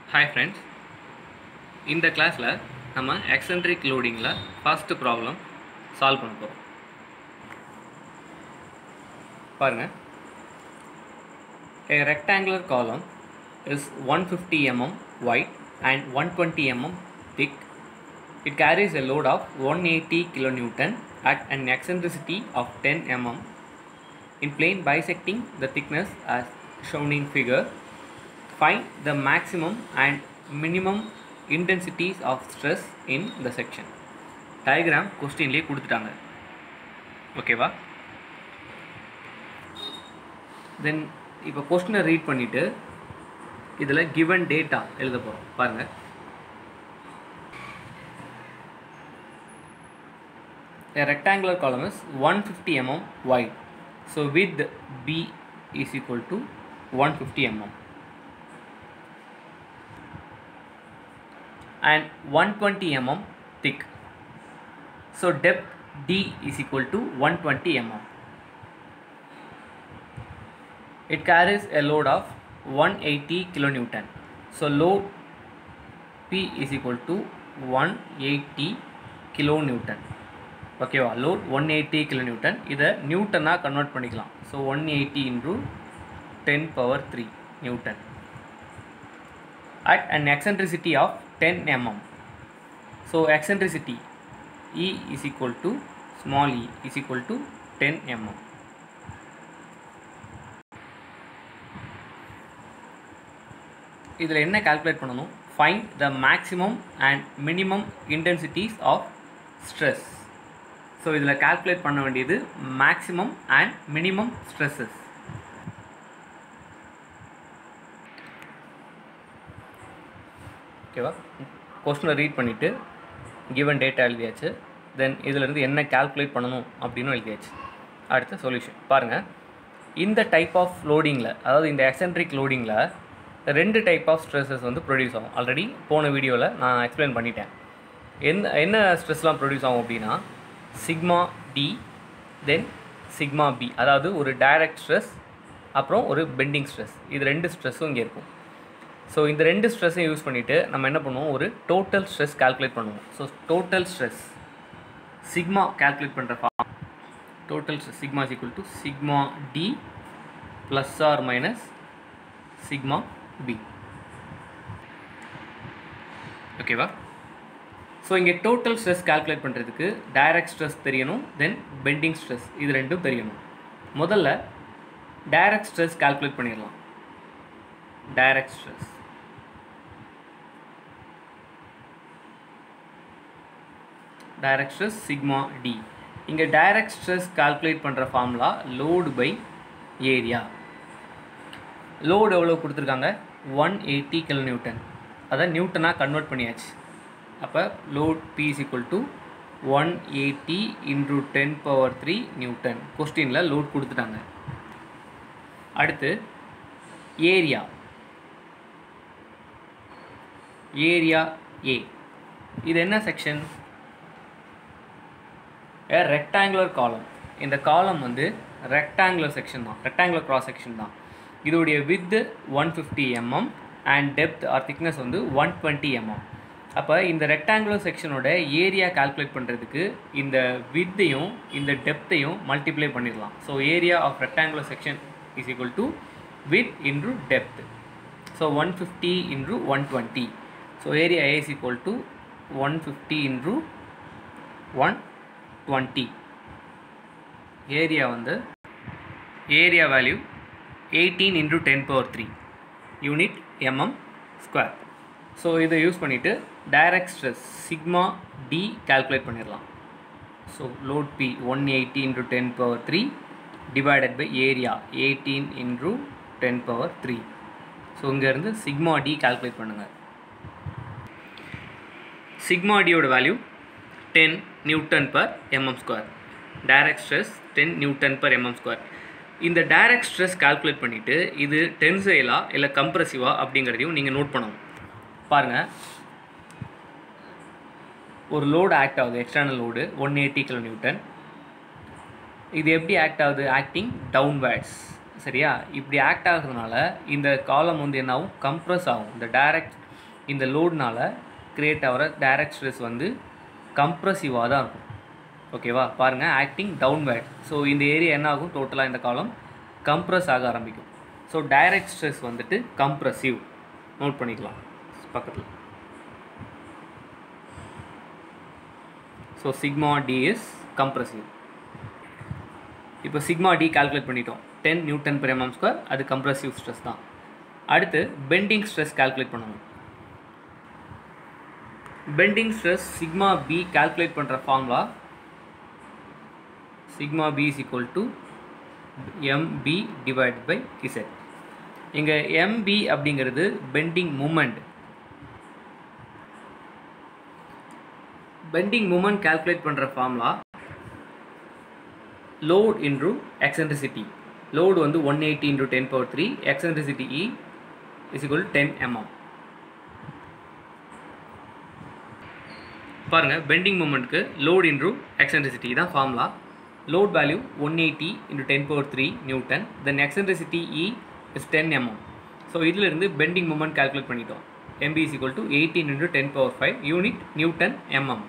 Hi friends இந்த கிளாஸில் நம்ம எக்ஸென்ட்ரிக் லோடிங்கில் ஃபர்ஸ்ட் ப்ராப்ளம் சால்வ் பண்ண போகிறோம் பாருங்கள் A rectangular column is 150 mm wide and 120 mm thick. It carries a load of 180 kN at an eccentricity of 10 mm. In plane bisecting the thickness as shown in figure, find the maximum and minimum intensities of stress in the section. Diagram கொஸ்டின்லேயே கொடுத்துட்டாங்க ஓகேவா தென் இப்போ கொஸ்டினை read பண்ணிவிட்டு இதில் given data எழுத போகிறோம் பாருங்கள் A rectangular column is 150 mm wide. So width B is equal to 150 mm. And 120 mm thick. So depth D is equal to 120 mm. It carries a load of 180 kilonewton. So load P is equal to 180 kilonewton. ஓகேவா load one eighty kilo newton இதை நியூட்டனாக convert பண்ணிக்கலாம் so one eighty into ten power three newton at an eccentricity of ten mm so eccentricity E is equal to small E is equal to ten mm இதில் என்ன calculate பண்ணணும் find the maximum and minimum intensities of stress so இதில் calculate பண்ண வேண்டியது maximum and minimum stresses ஓகேவா கொஸ்டினை read பண்ணிவிட்டு given data எழுதியாச்சு தென் இதிலேருந்து என்ன கால்குலேட் பண்ணணும் அப்படின்னு எழுதியாச்சு அடுத்த சொல்யூஷன் பாருங்கள் இந்த டைப் ஆஃப் லோடிங்கில் அதாவது இந்த எக்ஸென்ட்ரிக் லோடிங்கில் ரெண்டு டைப் ஆஃப் ஸ்ட்ரெஸ்ஸஸ் வந்து ப்ரொடியூஸ் ஆகும் ஆல்ரெடி போன வீடியோவில் நான் எக்ஸ்பிளைன் பண்ணிட்டேன் என்ன என்ன ஸ்ட்ரெஸ்லாம் ப்ரொடியூஸ் ஆகும் அப்படின்னா sigma D then sigma B அதாவது ஒரு டைரக்ட் ஸ்ட்ரெஸ் அப்புறம் ஒரு பெண்டிங் ஸ்ட்ரெஸ் இது ரெண்டு ஸ்ட்ரெஸ்ஸும் இங்கே இருக்கும் ஸோ இந்த ரெண்டு ஸ்ட்ரெஸ்ஸையும் யூஸ் பண்ணிவிட்டு நம்ம என்ன பண்ணுவோம் ஒரு டோட்டல் ஸ்ட்ரெஸ் கால்குலேட் பண்ணுவோம் so total stress sigma calculate பண்ணுற form total stress sigma is equal to sigma D plus or minus sigma B ஓகேவா ஸோ இங்கே டோட்டல் ஸ்ட்ரெஸ் கால்குலேட் பண்ணுறதுக்கு டைரக்ட் ஸ்ட்ரெஸ் தெரியணும் தென் பெண்டிங் ஸ்ட்ரெஸ் இது ரெண்டும் தெரியணும் முதல்ல டைரக்ட் ஸ்ட்ரெஸ் கால்குலேட் பண்ணிடலாம் direct stress direct stress sigma D இங்கே டைரக்ட் ஸ்ட்ரெஸ் கால்குலேட் பண்ணுற formula load by area load எவ்வளோ கொடுத்துருக்காங்க ஒன் எயிட்டி கிலோ நியூட்டன் அதை நியூட்டனாக கன்வெர்ட் பண்ணியாச்சு அப்போ load P is equal to one eighty into ten power three newton கொஸ்டினில் load கொடுத்துட்டாங்க அடுத்து ஏரியா ஏரியா ஏ இது என்ன செக்ஷன் ஏ ரெக்டாங்குலர் காலம் இந்த காலம் வந்து ரெக்டாங்குலர் செக்ஷன் தான் ரெக்டாங்குலர் கிராஸ் செக்ஷன் தான் இதோடைய width one fifty mm and depth or thickness வந்து ஒன் டுவெண்ட்டி எம்எம் அப்போ இந்த ரெக்டாங்குலர் செக்ஷனோட ஏரியா கால்குலேட் பண்ணுறதுக்கு இந்த வித்தையும் இந்த டெப்த்தையும் மல்டிப்ளை பண்ணிடலாம் so area of rectangular section is equal to width into depth so one fifty into one twenty so area A is equal to one fifty into one twenty area வந்து area value eighteen into ten power three unit mm square so இதை use பண்ணிவிட்டு direct stress sigma D calculate பண்ணிடலாம் so load P one eighty into ten power three divided by area eighteen into ten power three so இங்கேருந்து sigma D calculate பண்ணுங்கள் sigma டியோட value ten newton per mm square direct stress ten newton per mm square இந்த direct stress calculate பண்ணிவிட்டு இது டென்சைலா இல்லை கம்ப்ரசிவா அப்படிங்கிறதையும் நீங்கள் note பண்ணணும் பாருங்கள் ஒரு லோடு ஆக்ட் ஆகுது external load one eighty kilo newton இது எப்படி ஆக்ட் ஆகுது ஆக்டிங் டவுன்வேர்ட்ஸ் சரியா இப்படி ஆக்ட் ஆகுறதுனால இந்த காலம் வந்து என்ன ஆகும் கம்ப்ரஸ் ஆகும் இந்த டைரக்ட் இந்த லோட்னால கிரியேட் ஆகிற டைரக்ட் ஸ்ட்ரெஸ் வந்து கம்ப்ரஸிவாக தான் இருக்கும் ஓகேவா பாருங்கள் ஆக்டிங் டவுன்வேர்ட் ஸோ இந்த ஏரியா என்ன ஆகும் டோட்டலாக இந்த காலம் கம்ப்ரஸ் ஆக ஆரம்பிக்கும் ஸோ டைரக்ட் ஸ்ட்ரெஸ் வந்துட்டு கம்ப்ரஸிவ் நோட் பண்ணிக்கலாம் பக்கத்தில் so sigma D is compressive இப்போ சிக்மா டி கால்குலேட் பண்ணிட்டோம் ten newton per mm square அது கம்ப்ரஸிவ் ஸ்ட்ரெஸ் தான் அடுத்து பெண்டிங் ஸ்ட்ரெஸ் கால்குலேட் பண்ணணும் bending stress sigma B calculate பண்ணுற formula sigma B is equal to MB divide by Z இங்கே MB அப்படிங்கிறது bending moment bending moment calculate பண்ணுற formula load into eccentricity load வந்து one eighty into ten power three eccentricity E is equal ten mm பாருங்கள் bending மூமெண்ட்க்கு load into eccentricity தான் formula load value one eighty into ten power three newton then eccentricity E is ten mm so இதிலிருந்து bending moment calculate பண்ணிட்டோம் MB is equal to eighteen into ten power five unit newton mm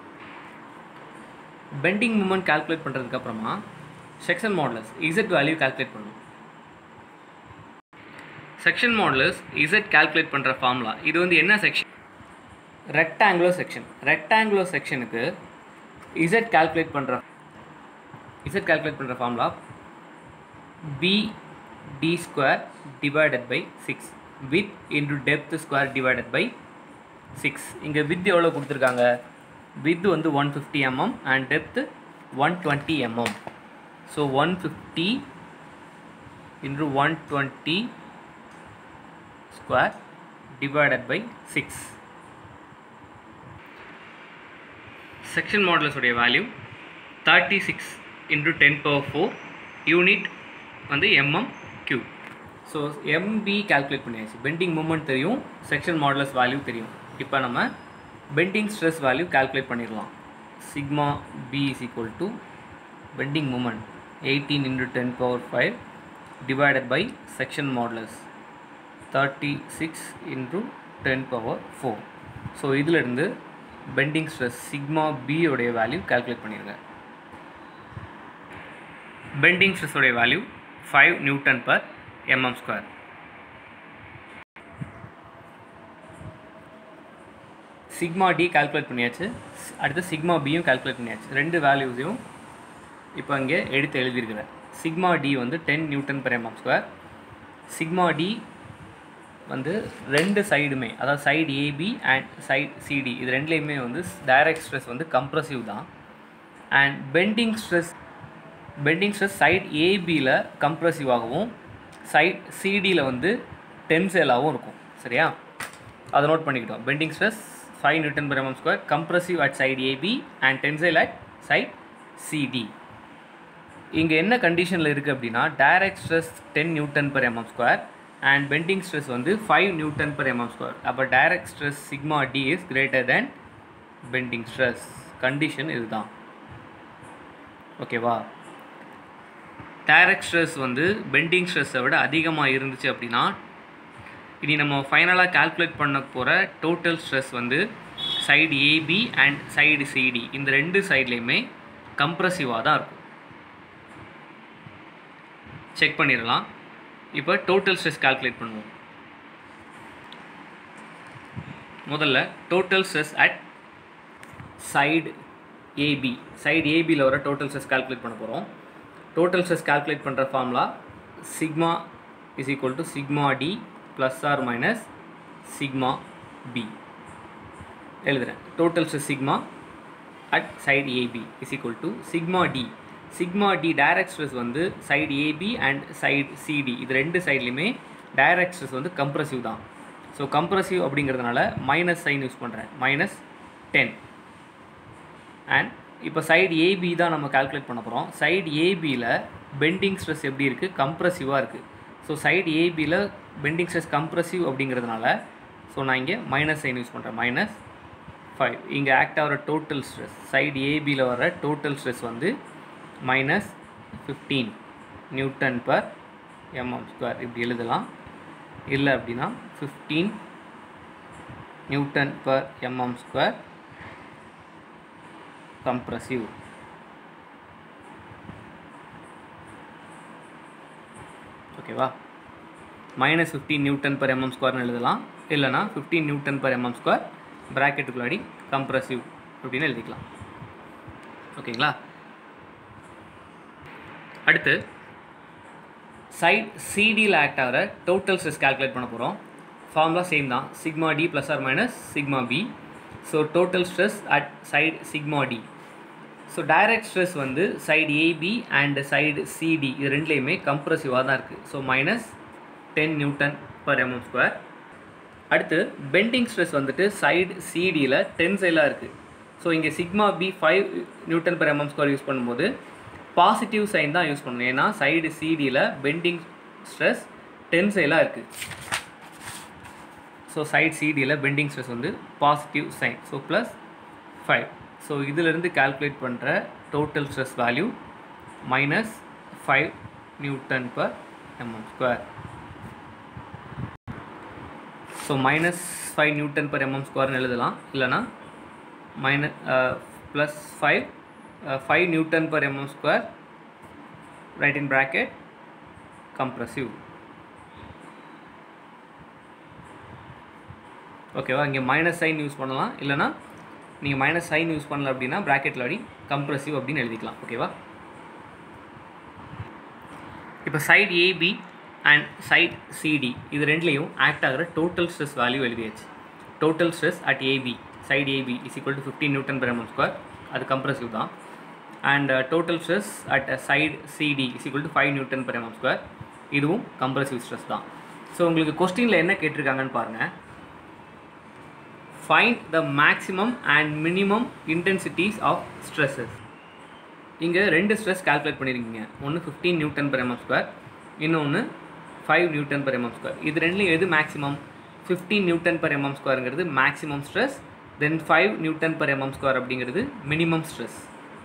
bending moment calculate பண்ணுறதுக்கு அப்புறமா section modulus Z value calculate பண்ணணும் section modulus Z calculate பண்ணுற formula இது வந்து என்ன section rectangular section rectangular செக்ஷனுக்கு Z calculate பண்ணுற Z calculate பண்ணுற formula B D square divided by six width into depth square divided by six இங்கே width எவ்வளோ கொடுத்துருக்காங்க வித் வந்து one fifty mm and depth one twenty mm so one fifty into one twenty square divided by six section மாடலஸுடைய value thirty six into ten power four unit வந்து MM Q so MP calculate பண்ணியாச்சு bending moment தெரியும் section modulus value தெரியும் இப்போ நம்ம bending stress value calculate பண்ணிடலாம் sigma B is equal to bending moment eighteen into ten power five divided by section modulus thirty six into ten power four so இதிலிருந்து bending stress sigma பியோடைய value calculate பண்ணிடுங்க bending ஸ்ட்ரெஸ்ஸோடைய value five newton per mm square sigma D calculate பண்ணியாச்சு அடுத்து sigma பியும் calculate பண்ணியாச்சு ரெண்டு வேல்யூஸையும் இப்போ இங்கே எடுத்து எழுதியிருக்கிறேன் சிக்மா டி வந்து ten newton per mm square sigma D வந்து ரெண்டு சைடுமே அதாவது side AB and side CD இது ரெண்டுலேயுமே வந்து டைரக்ட் ஸ்ட்ரெஸ் வந்து கம்ப்ரஸிவ் தான் and bending stress bending stress side ஏபியில் கம்ப்ரஸிவாகவும் சைட் சிடியில் வந்து டென்சேலாகவும் இருக்கும் சரியா அதை நோட் பண்ணிக்கிட்டோம் bending stress five newton per mm square compressive at side AB and tensile at side CD இங்கே என்ன கண்டிஷனில் இருக்குது அப்படின்னா direct stress ten newton per mm square and bending stress வந்து five newton per mm square அப்போ direct stress sigma D is greater then bending stress condition இதுதான் ஓகேவா direct stress வந்து பெண்டிங் ஸ்ட்ரெஸ்ஸை விட அதிகமாக இருந்துச்சு அப்படின்னா இனி நம்ம ஃபைனலாக கால்குலேட் பண்ண போகிற டோட்டல் ஸ்ட்ரெஸ் வந்து side AB and side CD இந்த ரெண்டு சைட்லேயுமே கம்ப்ரஸிவாக தான் இருக்கும் செக் பண்ணிடலாம் இப்போ டோட்டல் ஸ்ட்ரெஸ் கால்குலேட் பண்ணுவோம் முதல்ல total stress at side AB side ஏபியில் வர டோட்டல் ஸ்ட்ரெஸ் கால்குலேட் பண்ண போகிறோம் டோட்டல் ஸ்ட்ரெஸ் கால்குலேட் பண்ணுற formula sigma is equal to sigma D plus or minus sigma B எழுதுகிறேன் total stress sigma at side AB is equal to sigma D sigma D direct stress வந்து side AB and side CD இது ரெண்டு சைட்லையுமே direct stress வந்து compressive தான் so compressive அப்படிங்கிறதுனால minus sign use பண்ணுறேன் minus ten and இப்போ side AB தான் நம்ம கால்குலேட் பண்ண போகிறோம் சைடு ஏபியில் பெண்டிங் ஸ்ட்ரெஸ் எப்படி இருக்குது கம்ப்ரஸிவாக இருக்குது ஸோ சைடு ஏபியில் பெண்டிங் ஸ்ட்ரெஸ் கம்ப்ரஸிவ் அப்படிங்கிறதுனால ஸோ நான் இங்கே மைனஸ் சைன் யூஸ் பண்ணுறேன் மைனஸ் ஃபைவ் இங்கே ஆக்ட் ஆகிற டோட்டல் ஸ்ட்ரெஸ் சைடு ஏபியில் வர டோட்டல் ஸ்ட்ரெஸ் வந்து minus fifteen newton per mm square இப்படி எழுதலாம் இல்லை அப்படின்னா fifteen newton per mm square compressive ஓகேவா minus fifteen newton per mm ஸ்கொயர்னு எழுதலாம் இல்லைனா fifteen newton per mm square ப்ராக்கெட்டுக்குள்ளாடி கம்ப்ரசிவ் அப்படின்னு எழுதிக்கலாம் ஓகேங்களா அடுத்து சைட் சிடியில் ஆக்ட் ஆகிற டோட்டல் ஸ்ட்ரெஸ் கால்குலேட் பண்ண போகிறோம் ஃபார்முலா சேம் தான் sigma D plus or minus sigma B so total stress at side sigma D so direct stress வந்து side AB and side CD இது ரெண்டுலேயுமே கம்ப்ரசிவாக தான் இருக்குது so minus ten newton per mm square அடுத்து bending stress வந்துட்டு side சிடியில் டென் சைலாக இருக்குது ஸோ இங்கே sigma B five newton per mm square use பண்ணும்போது பாசிட்டிவ் சைன் தான் யூஸ் பண்ணணும் ஏன்னா சைடு சிடியில் பெண்டிங் ஸ்ட்ரெஸ் டென் சைலாக இருக்குது ஸோ சைட் சிடியில் பெண்டிங் ஸ்ட்ரெஸ் வந்து positive sign so plus five so இதிலிருந்து கால்குலேட் பண்ணுற total stress value minus five newton per mm square so minus five newton per mm ஸ்கொயர்னு எழுதலாம் இல்லைனா minus plus five five newton per mm square right in bracket compressive ஓகேவா இங்கே minus sign use பண்ணலாம் இல்லைனா நீங்கள் minus sign use பண்ணல அப்படின்னா ப்ராக்கெட்டில் அப்படி கம்ப்ரசிவ் அப்படின்னு எழுதிக்கலாம் ஓகேவா இப்போ side AB and side CD இது ரெண்டுலேயும் ஆக்ட் ஆகிற டோட்டல் ஸ்ட்ரெஸ் வேல்யூ எழுதியாச்சு total stress at AB side AB is equal to fifteen newton per mm square அது கம்ப்ரசிவ் தான் and total stress at side CD is equal to five newton per mm square இதுவும் compressive stress தான் so உங்களுக்கு கொஸ்டினில் என்ன கேட்டிருக்காங்கன்னு பாருங்கள் find the maximum and minimum intensities of stresses இங்கே ரெண்டு ஸ்ட்ரெஸ் கால்குலேட் பண்ணியிருக்கீங்க ஒன்று fifteen newton per mm square இன்னொன்று five newton per mm square இது ரெண்டுலையும் எது maximum fifteen newton per mm ஸ்கொயருங்கிறது maximum stress then five newton per mm square அப்படிங்கிறது மினிமம் ஸ்ட்ரெஸ்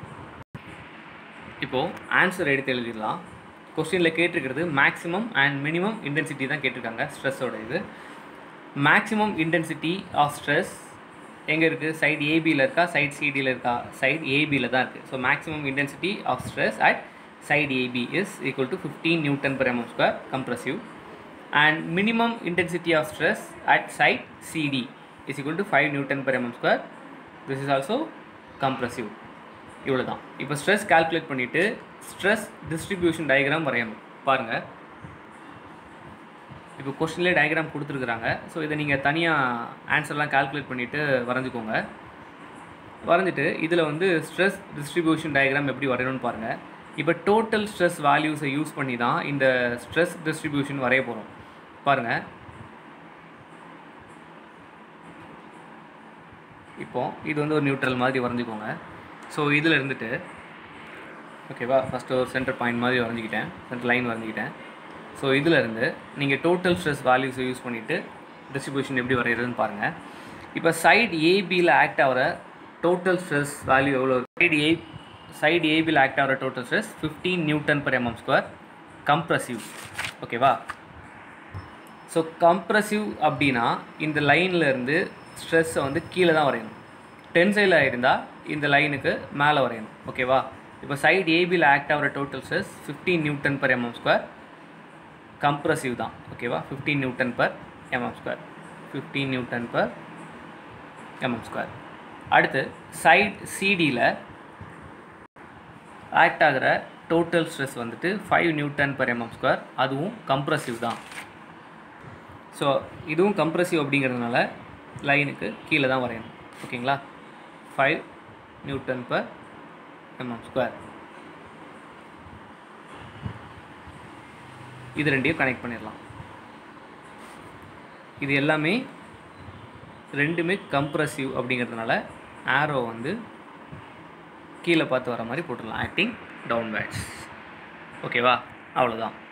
இப்போது ஆன்சர் எடுத்து எழுதிடலாம் கொஸ்டினில் கேட்டிருக்கிறது மேக்ஸிமம் அண்ட் மினிமம் இன்டென்சிட்டி தான் கேட்டிருக்காங்க ஸ்ட்ரெஸ்ஸோட இது மேக்ஸிமம் இன்டென்சிட்டி ஆஃப் ஸ்ட்ரெஸ் எங்கே இருக்குது சைடு ஏபியில் இருக்கா சைடு சிடியில் இருக்கா சைடு ஏபியில் தான் இருக்குது so maximum intensity of stress at side AB is equal to 15 Newton per mm square compressive and minimum intensity of stress at side CD is equal to 5 Newton per mm square this is also compressive இவ்வளோ தான் இப்போ stress calculate பண்ணிவிட்டு stress distribution diagram வரையணும் பாருங்கள் இப்போ கொஸ்டின்லேயே diagram கொடுத்துருக்குறாங்க so இதை நீங்கள் தனியாக ஆன்சர்லாம் கால்குலேட் பண்ணிவிட்டு வரைஞ்சிக்கோங்க வரைஞ்சிட்டு இதில் வந்து ஸ்ட்ரெஸ் டிஸ்ட்ரிபியூஷன் டயக்ராம் எப்படி வரையணும்னு பாருங்கள் இப்போ டோட்டல் ஸ்ட்ரெஸ் வேல்யூஸை யூஸ் பண்ணி தான் இந்த ஸ்ட்ரெஸ் டிஸ்ட்ரிபியூஷன் வரைய போகிறோம் பாருங்கள் இப்போ இது வந்து ஒரு நியூட்ரல் மாதிரி வரைஞ்சிக்கோங்க ஸோ இதில் இருந்துட்டு ஓகேவா ஃபஸ்ட்டு ஒரு சென்டர் பாயிண்ட் மாதிரி வரைஞ்சிக்கிட்டேன் சென்டர் லைன் வரைஞ்சிக்கிட்டேன் ஸோ இதில் இருந்து நீங்கள் டோட்டல் ஸ்ட்ரெஸ் வேல்யூஸை யூஸ் பண்ணிவிட்டு டிஸ்ட்ரிபியூஷன் எப்படி வரைகிறதுன்னு பாருங்கள் இப்போ சைடு ஏபியில் ஆக்ட் ஆகிற டோட்டல் ஸ்ட்ரெஸ் வேல்யூ எவ்வளோ சைடு ஏ சைடு ஏபியில் ஆக்ட் ஆகிற total stress fifteen newton per mm square compressive ஓகேவா ஸோ கம்ப்ரசிவ் அப்படின்னா இந்த லைனில் இருந்து ஸ்ட்ரெஸ்ஸை வந்து கீழே தான் வரையணும் டென்சைல் இருந்தால் இந்த லைனுக்கு மேலே வரையணும் ஓகேவா இப்போ சைடு ஏபியில் ஆக்ட் ஆகிற total stress fifteen newton per mm square compressive தான் ஓகேவா fifteen newton per mm square fifteen newton per mm square அடுத்து சைட் சிடியில் ஆக்ட் ஆகிற டோட்டல் ஸ்ட்ரெஸ் வந்துட்டு five newton per mm square அதுவும் கம்ப்ரசிவ் தான் ஸோ இதுவும் கம்ப்ரசிவ் அப்படிங்கிறதுனால லைனுக்கு கீழே தான் வரையணும் ஓகேங்களா five newton per mm square இது ரெண்டையும் கனெக்ட் பண்ணிடலாம் இது எல்லாமே ரெண்டுமே கம்ப்ரசிவ் அப்படிங்கிறதுனால ஆரோ வந்து கீழே பார்த்து வர மாதிரி போட்டுடலாம் ஆக்டிங் டவுன்வேர்ட்ஸ் ஓகேவா அவ்வளோதான்